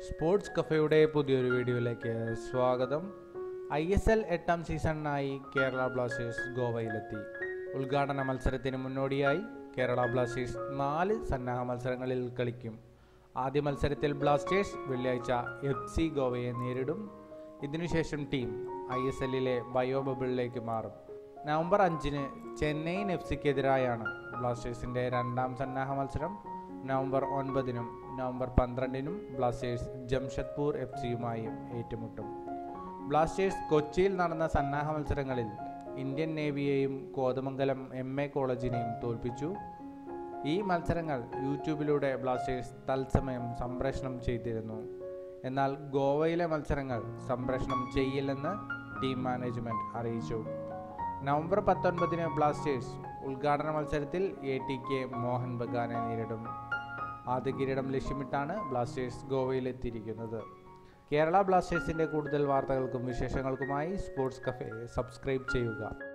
sports കഫയുടെ പുതിയൊരു വീഡിയോയിലേക്ക് സ്വാഗതം ഐ എസ് എൽ എട്ടാം സീസണിനായി കേരള ബ്ലാസ്റ്റേഴ്സ് ഗോവയിലെത്തി ഉദ്ഘാടന മത്സരത്തിന് മുന്നോടിയായി കേരള ബ്ലാസ്റ്റേഴ്സ് നാല് സന്നാഹ മത്സരങ്ങളിൽ കളിക്കും ആദ്യ മത്സരത്തിൽ ബ്ലാസ്റ്റേഴ്സ് വെള്ളിയാഴ്ച എഫ് സി ഗോവയെ നേരിടും ഇതിനുശേഷം ടീം ഐ എസ് എല്ലിലെ ബയോ ബബിളിലേക്ക് മാറും നവംബർ അഞ്ചിന് ചെന്നൈയിൻ എഫ് സിക്കെതിരായാണ് ബ്ലാസ്റ്റേഴ്സിൻ്റെ രണ്ടാം സന്നാഹ മത്സരം നവംബർ ഒൻപതിനും നവംബർ പന്ത്രണ്ടിനും ബ്ലാസ്റ്റേഴ്സ് ജംഷഡ്പൂർ എഫ് സിയുമായും ഏറ്റുമുട്ടും ബ്ലാസ്റ്റേഴ്സ് കൊച്ചിയിൽ നടന്ന സന്നാഹ മത്സരങ്ങളിൽ ഇന്ത്യൻ നേവിയെയും കോതമംഗലം എം എ കോളേജിനെയും തോൽപ്പിച്ചു ഈ മത്സരങ്ങൾ യൂട്യൂബിലൂടെ ബ്ലാസ്റ്റേഴ്സ് തത്സമയം സംപ്രേഷണം ചെയ്തിരുന്നു എന്നാൽ ഗോവയിലെ മത്സരങ്ങൾ സംപ്രേഷണം ചെയ്യില്ലെന്ന് ടീം മാനേജ്മെൻറ്റ് അറിയിച്ചു നവംബർ പത്തൊൻപതിന് ബ്ലാസ്റ്റേഴ്സ് ഉദ്ഘാടന മത്സരത്തിൽ എ ടി കെ മോഹൻ ബഗാനെ നേരിടും ആദ്യ കിരീടം ലക്ഷ്യമിട്ടാണ് ബ്ലാസ്റ്റേഴ്സ് ഗോവയിലെത്തിയിരിക്കുന്നത് കേരള ബ്ലാസ്റ്റേഴ്സിൻ്റെ കൂടുതൽ വാർത്തകൾക്കും വിശേഷങ്ങൾക്കുമായി സ്പോർട്സ് കഫേ സബ്സ്ക്രൈബ് ചെയ്യുക